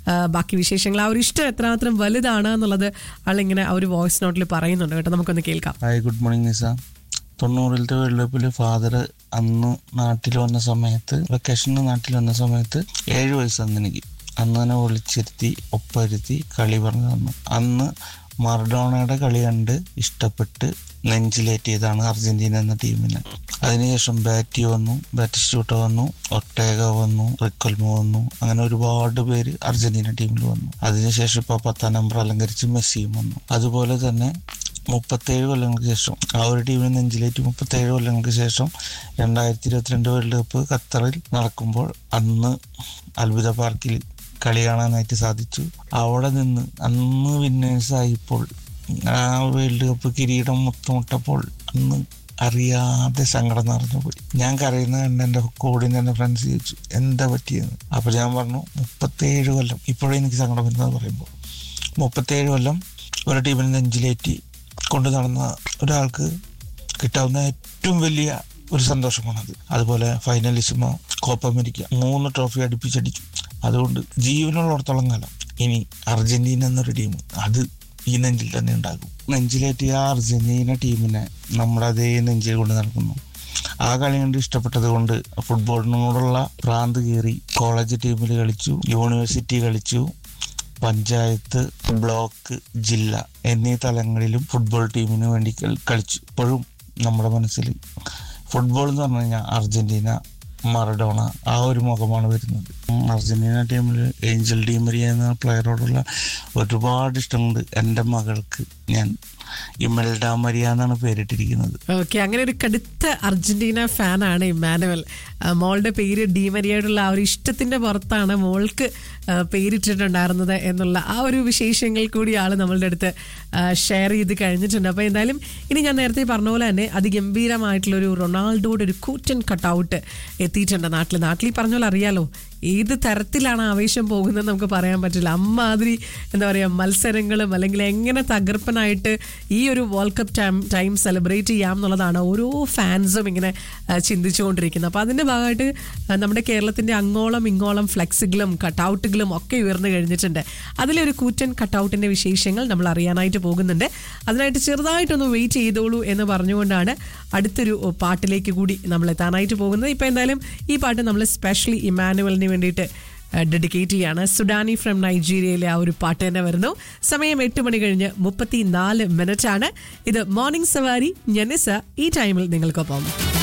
ആ, ബാക്കി വിശേഷങ്ങൾ ആ ഒരു ഇഷ്ടം എത്രമാത്രം വലുതാണ് എന്നുള്ളത് ആളിങ്ങനെ ആ ഒരു വോയിസ് നോട്ടിൽ പറയുന്നുണ്ട് കേട്ടോ നമുക്കൊന്ന് കേൾക്കാം ഹായ് ഗുഡ് മോർണിംഗ് നിസ തൊണ്ണൂറിലത്തെ വേൾഡ് കപ്പിൽ ഫാദർ അന്ന് നാട്ടിൽ വന്ന സമയത്ത് വെക്കേഷന് നാട്ടിൽ വന്ന സമയത്ത് ഏഴ് വയസ്സ് അന്ന് എനിക്ക് അന്ന് തന്നെ വിളിച്ചിരുത്തി ഒപ്പരുത്തി കളി പറഞ്ഞു തന്നു അന്ന് മറഡോണയുടെ കളി കണ്ട് ഇഷ്ടപ്പെട്ട് നെഞ്ചിലേറ്റിയതാണ് അർജന്റീന എന്ന ടീമിന് അതിനുശേഷം ബാറ്റി വന്നു ബാറ്റിസ്റ്റൂട്ട വന്നു ഒട്ടേഗ വന്നു റിക്കൽമോ വന്നു അങ്ങനെ ഒരുപാട് പേര് അർജന്റീന ടീമിൽ വന്നു അതിനുശേഷം ഇപ്പൊ പത്താം നമ്പർ അലങ്കരിച്ച് മെസ്സിയും വന്നു അതുപോലെ തന്നെ മുപ്പത്തേഴ് കൊല്ലങ്ങൾക്ക് ശേഷം ആ ഒരു ടീമിനെ നെഞ്ചിലേറ്റ് മുപ്പത്തേഴ് കൊല്ലങ്ങൾക്ക് ശേഷം രണ്ടായിരത്തി ഇരുപത്തിരണ്ട് വേൾഡ് കപ്പ് ഖത്തറിൽ നടക്കുമ്പോൾ അന്ന് അത്ഭുത പാർക്കിൽ കളി കാണാനായിട്ട് സാധിച്ചു അവിടെ നിന്ന് അന്ന് വിന്നേഴ്സ് ആയപ്പോൾ ആ വേൾഡ് കപ്പ് കിരീടം മുത്തമുട്ടപ്പോൾ അന്ന് അറിയാതെ സങ്കടം നിറഞ്ഞു പോയി ഞാൻ കരയുന്ന കണ്ട് എൻ്റെ കൂടിൻ്റെ എൻ്റെ ഫ്രണ്ട്സ് ചോദിച്ചു എന്താ പറ്റിയെന്ന് അപ്പോൾ ഞാൻ പറഞ്ഞു മുപ്പത്തേഴ് കൊല്ലം ഇപ്പോഴും എനിക്ക് സങ്കടം വരുന്നത് പറയുമ്പോൾ മുപ്പത്തേഴ് കൊല്ലം ഒരു ടീമിനെ നെഞ്ചിലേറ്റി കൊണ്ടു നടന്ന ഒരാൾക്ക് കിട്ടാവുന്ന ഏറ്റവും വലിയ ഒരു സന്തോഷമാണത് അതുപോലെ ഫൈനലിസിമോ കോപ്പ അമേരിക്ക മൂന്ന് ട്രോഫി അടുപ്പിച്ചടിച്ചു അതുകൊണ്ട് ജീവനുള്ളിടത്തോളം കാലം ഇനി അർജന്റീന എന്നൊരു ടീം അത് ഈ നെഞ്ചിൽ തന്നെ ഉണ്ടാകും നെഞ്ചിലേറ്റിയ ആ അർജന്റീന ടീമിനെ നമ്മുടെ അതേ നെഞ്ചിൽ കൊണ്ട് നടക്കുന്നു ആ കളി കണ്ട് ഇഷ്ടപ്പെട്ടത് കൊണ്ട് ഫുട്ബോളിനോടുള്ള ഭ്രാന്ത് കയറി കോളേജ് ടീമിൽ കളിച്ചു യൂണിവേഴ്സിറ്റി കളിച്ചു പഞ്ചായത്ത് ബ്ലോക്ക് ജില്ല എന്നീ തലങ്ങളിലും ഫുട്ബോൾ ടീമിന് വേണ്ടി കൾ- കളിച്ചു ഇപ്പോഴും നമ്മുടെ മനസ്സിൽ ഫുട്ബോൾ എന്ന് പറഞ്ഞു കഴിഞ്ഞാൽ അർജന്റീന മറഡോണ ആ ഒരു മുഖമാണ് വരുന്നത് ഉം, അർജന്റീന ടീമിൽ ഏഞ്ചൽ ഡീമരിയ എന്ന പ്ലെയറോടുള്ള ഒരുപാട് ഇഷ്ടമുണ്ട് എൻ്റെ മകൾക്ക് ഞാൻ ഇമൽഡ മരിയ എന്നാണ് പേരിട്ടിരിക്കുന്നത് ഓക്കെ അങ്ങനെ ഒരു കടുത്ത അർജന്റീന ഫാനാണ് ഇമ്മാനുവൽ ആ, മോളുടെ പേര് ഡീമരിയായിട്ടുള്ള ആ ഒരു ഇഷ്ടത്തിന്റെ പുറത്താണ് മോൾക്ക് ആ, പേരിട്ടിട്ടുണ്ടായിരുന്നത് എന്നുള്ള ആ ഒരു വിശേഷങ്ങൾ കൂടി ആള് നമ്മളുടെ അടുത്ത് ഷെയർ ചെയ്ത് കഴിഞ്ഞിട്ടുണ്ട് അപ്പോൾ എന്തായാലും ഇനി ഞാൻ നേരത്തെ പറഞ്ഞ പോലെ തന്നെ അതിഗംഭീരമായിട്ടുള്ള ഒരു റൊണാൾഡോയുടെ ഒരു കൂറ്റൻ കട്ടൗട്ട് എത്തിയിട്ടുണ്ട് നാട്ടിൽ നാട്ടിൽ ഈ പറഞ്ഞ പോലെ അറിയാലോ ഏത് തരത്തിലാണ് ആവേശം പോകുന്നത് നമുക്ക് പറയാൻ പറ്റില്ല അമ്മാതിരി എന്താ പറയുക മത്സരങ്ങളും അല്ലെങ്കിൽ എങ്ങനെ തകർപ്പനായിട്ട് ഈ ഒരു world cup time time celebrate ചെയ്യാം എന്നുള്ളതാണ് ഓരോ ഫാൻസും ഇങ്ങനെ ആ, ചിന്തിച്ചുകൊണ്ടിരിക്കുന്നത് അപ്പോൾ അതിൻ്റെ ഭാഗമായിട്ട് ആ, നമ്മുടെ കേരളത്തിൻ്റെ അങ്ങോളം ഇങ്ങോളം ഫ്ലെക്സുകളും കട്ടൗട്ടുകളും ഒക്കെ ഉയർന്നു കഴിഞ്ഞിട്ടുണ്ട് അതിലൊരു കൂറ്റൻ കട്ടൗട്ടിൻ്റെ വിശേഷങ്ങൾ നമ്മൾ അറിയാനായിട്ട് പോകുന്നുണ്ട് അതിനായിട്ട് ചെറുതായിട്ടൊന്ന് വെയിറ്റ് ചെയ്തോളൂ എന്ന് പറഞ്ഞുകൊണ്ടാണ് അടുത്തൊരു പാട്ടിലേക്ക് കൂടി നമ്മൾ എത്താനായിട്ട് പോകുന്നത് ഇപ്പോൾ എന്തായാലും ഈ പാട്ട് നമ്മൾ സ്പെഷ്യലി ഇമാനുവലിന് വേണ്ടിയിട്ട് ഡെഡിക്കേറ്റ് ചെയ്യാണ് സുഡാനി ഫ്രം നൈജീരിയയിലെ ആ ഒരു പാട്ട് തന്നെ വരുന്നു സമയം എട്ട് മണി കഴിഞ്ഞ് മുപ്പത്തി നാല് മിനിറ്റ് ആണ് ഇത് മോർണിംഗ് സവാരി ഞനിസ ഈ ടൈമിൽ നിങ്ങൾക്കൊപ്പം